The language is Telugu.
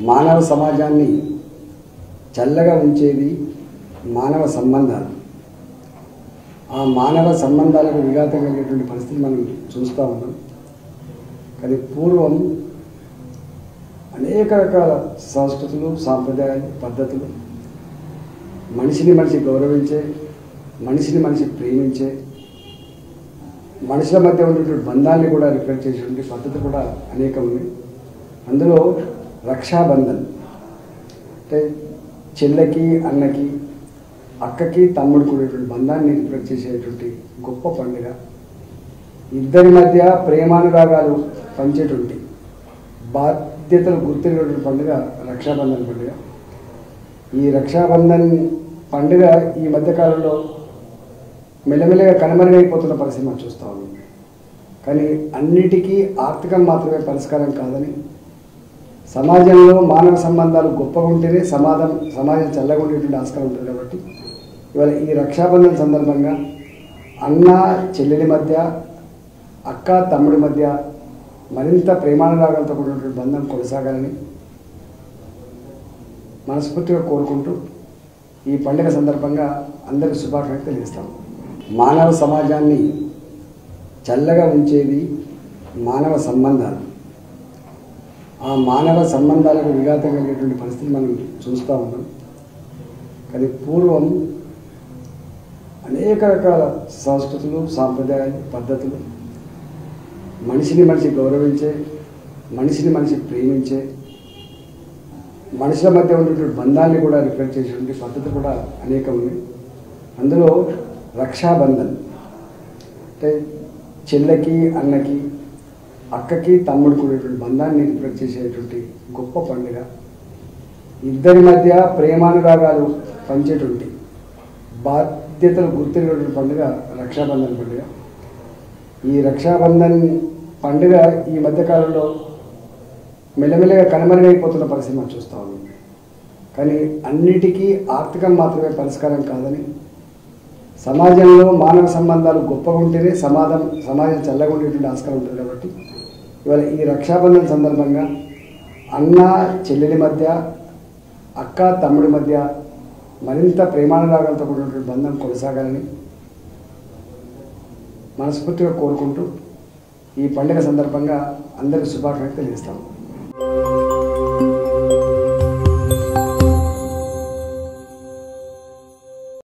మానవ సమాజాన్ని చల్లగా ఉంచేది మానవ సంబంధాలు ఆ మానవ సంబంధాలకు విఘాతం కలిగేటువంటి పరిస్థితి మనం చూస్తూ ఉన్నాం కానీ పూర్వం అనేక రకాల సంస్కృతులు సాంప్రదాయాలు పద్ధతులు మనిషిని మనిషి గౌరవించే మనిషిని మనిషి ప్రేమించే మనుషుల మధ్య ఉన్నటువంటి బంధాన్ని కూడా రిఫ్లెక్ట్ చేసేటువంటి పద్ధతి కూడా అనేకం ఉన్నాయి అందులో రక్షాబంధన్ అంటే చెల్లెకి అన్నకి అక్కకి తమ్ముడికి ఉండేటువంటి బంధాన్ని రిఫ్లెక్ట్ చేసేటువంటి గొప్ప పండుగ ఇద్దరి మధ్య ప్రేమానురాగాలు పంచేటువంటి బాధ్యతలు గుర్తినటువంటి పండుగ రక్షాబంధన్ పండుగ ఈ రక్షాబంధన్ పండుగ ఈ మధ్యకాలంలో మెల్లమెల్లగా కనుమరుగైపోతున్న పరిస్థితి మనం చూస్తా ఉన్నాం కానీ అన్నిటికీ ఆర్థికం మాత్రమే పరిష్కారం కాదని సమాజంలో మానవ సంబంధాలు గొప్పగా ఉంటేనే సమాజం సమాజం చల్లగా ఉండేటువంటి ఆస్కారం ఉంటుంది కాబట్టి ఇవాళ ఈ రక్షాబంధన్ సందర్భంగా అన్న చెల్లెలి మధ్య అక్క తమ్ముడి మధ్య మరింత ప్రేమానురాగాలతో కూడినటువంటి బంధం కొనసాగాలని మనస్ఫూర్తిగా కోరుకుంటూ ఈ పండుగ సందర్భంగా అందరికి శుభాకాంక్షలు తెలియజేస్తాం మానవ సమాజాన్ని చల్లగా ఉంచేది మానవ సంబంధాలు ఆ మానవ సంబంధాలకు విఘాతం కలిగేటువంటి పరిస్థితి మనం చూస్తూ ఉన్నాం కానీ పూర్వం అనేక రకాల సంస్కృతులు సాంప్రదాయాలు పద్ధతులు మనిషిని మనిషి గౌరవించే మనిషిని మనిషి ప్రేమించే మనుషుల మధ్య ఉన్నటువంటి బంధాన్ని కూడా రిఫ్లెక్ట్ చేసేటువంటి పద్ధతి కూడా అనేకం ఉన్నాయి అందులో రక్షాబంధన్ అంటే చెల్లెకి అన్నకి అక్కకి తమ్ముడికి ఉండేటువంటి బంధాన్ని రిఫ్లెక్ట్ చేసేటువంటి గొప్ప పండుగ ఇద్దరి మధ్య ప్రేమానురాగాలు పంచేటువంటి బాధ్యతలు గుర్తినటువంటి పండుగ రక్షాబంధన్ పండుగ ఈ రక్షాబంధన్ పండుగ ఈ మధ్యకాలంలో మెల్లమెల్లగా కనుమరుగైపోతున్న పరిస్థితి మనం చూస్తూ ఉన్నాం కానీ అన్నిటికీ ఆర్థికం మాత్రమే పరిష్కారం కాదని సమాజంలో మానవ సంబంధాలు గొప్పగా ఉంటేనే సమాజం సమాజం చల్లగా ఉండేటువంటి ఆస్కారం ఉంటుంది కాబట్టి ఇవాళ ఈ రక్షాబంధన్ సందర్భంగా అన్న చెల్లెలి మధ్య అక్క తమ్ముడి మధ్య మరింత ప్రేమానురాగాలతో కూడినటువంటి బంధం కొనసాగాలని మనస్ఫూర్తిగా కోరుకుంటూ ఈ పండుగ సందర్భంగా అందరికి శుభాకాంక్షలు తెలియజేస్తాము